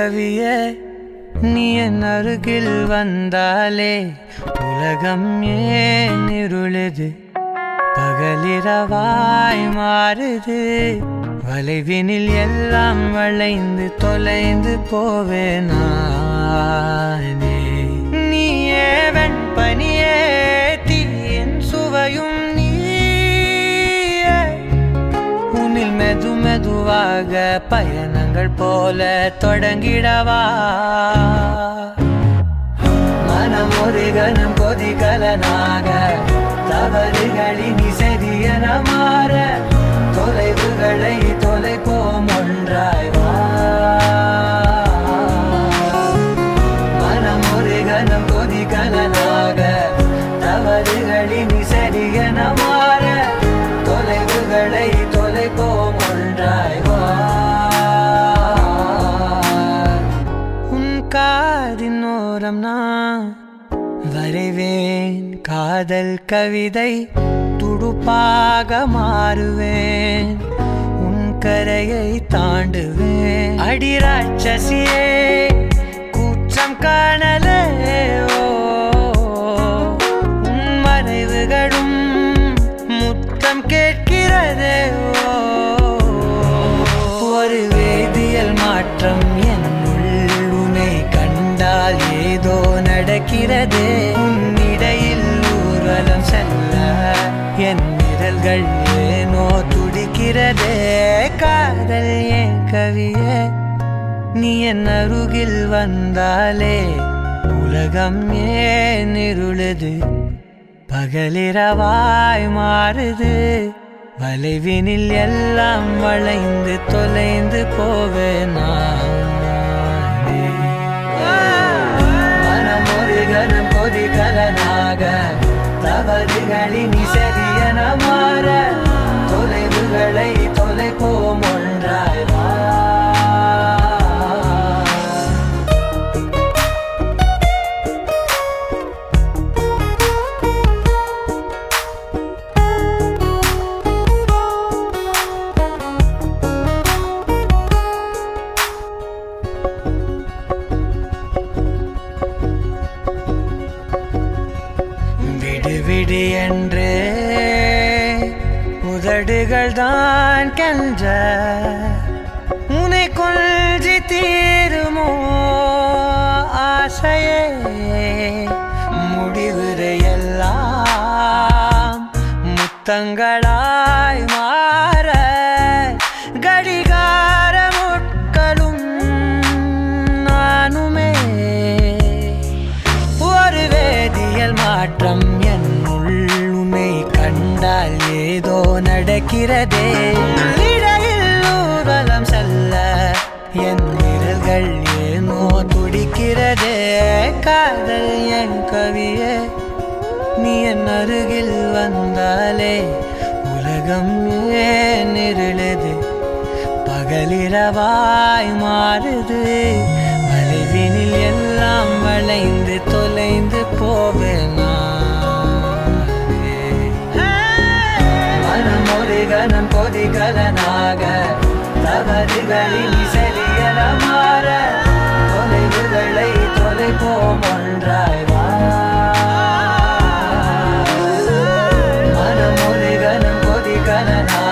கவியே நீ என் அருகில் வந்தாலே உலகம் ஏன் இருளுது பகலிரவாய் மாறுது வளைவினில் எல்லாம் வளைந்து தொலைந்து போவேனானே நீயே வெண்பனியே தீயின் சுவையும் நீயே உன்னில் மெது மெதுவாக பயணங்கள் போல தொடங்கிடவா மனம் ஒரு கணம் கொதிகலனாக தவறுகளின் சரியன மாற தொலைவுகளை தொலைப்போம் ஒன்றாய் வா மனம் ஒரு கணம் கொதிகலனாக தவறுகளின் சரியன மாற தொலைவுகளை தொலைப்போம் ஒன்றாய் வா உன் காதின் ஓரம் நான் வரைவேன் காதல் கவிதை துடுப்பாக மாறுவேன் உன் கரையை தாண்டுவேன் அடி ராட்சசியே கூச்சம் காணலே ஓ உன் மறைவுகளும் முத்தம் கேட்கிறதே ஓ ஒரு வேதியியல் மாற்றம் என்னுள் உன்னை கண்டால் ஏதோ நடக்கிறதே உன்னிடையில் ஊர்வலம் செல்ல என் விரல்கள் ஏனோ துடிக்கிறதே காதல் ஏன் கவியே நீ என் அருகில் வந்தாலே உலகம் ஏன் இருளுது பகலிரவாய் மாறுது வளைவினில் எல்லாம் வளைந்து தொலைந்து போவேனானே. மனம் ஒரு கணம் கொதிகலனாக தவறுகளின் சரியன மாற தொலைவுகளை தொலைப்போம் ஒன்றாய் வா விடு விடு என்று உதடுகள் தான் கென்ற உனை கொள்ஜி தீருமோ ஆசையே முடிவுரை எல்லாம் முத்தங்களாய் மாற கடிகார முட்களும் நானுமே ஒரு வேதியியல் மாற்றம் என்னுள் உன்னை கண்டால் ஏதோ நடக்கிறதே இடையில் ஊர்வலம் செல்ல என் விரல்கள் ஏனோ துடிக்கிறதே காதல் என் கவியே நீ என் அருகில் வந்தாலே உலகம் ஏன் இருளுது பகலிரவாய் மாறுது வளைவினில் எல்லாம் வளைந்து தொலைந்து போவேனானே. மனம் ஒரு கணம் கொதிகலனாக தவறுகளின் சரியன மாற தொலைவுகளை தொலைப்போம் ஒன்றாய் வா மனம் ஒரு கணம் கொதிகலனாக